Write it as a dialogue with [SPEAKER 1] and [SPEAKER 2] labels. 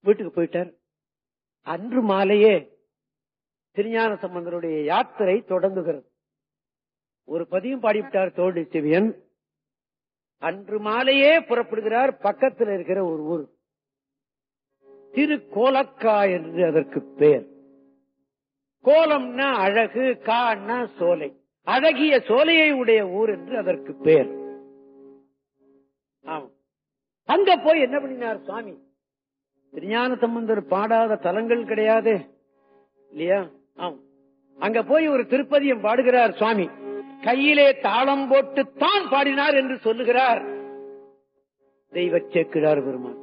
[SPEAKER 1] வீட்டுக்கு போயிட்டார் அன்று மாலையே திருஞான சம்பந்தருடைய யாத்திரை தொடங்குகிறது ஒரு பதியும் பாடிவிட்டார் தோழி சிவியன் அன்று மாலையே புறப்படுகிறார் பக்கத்தில் இருக்கிற ஒரு ஊர் திரு கோலக்கா என்று அதற்கு பெயர் கோலம்னா அழகு கான்னா சோலை அழகிய சோலையை உடைய ஊர் என்று அதற்கு பெயர் ஆமா அங்க போய் என்ன பண்ணினார் சுவாமி திருஞான சம்பந்தர் பாடாத தலங்கள் கிடையாது இல்லையா ஆமா அங்க போய் ஒரு திருப்பதியம் பாடுகிறார் சுவாமி கையிலே தாளம் போட்டு தான் பாடினார் என்று சொல்லுகிறார் தெய்வ சேக்கிழார் பெருமான்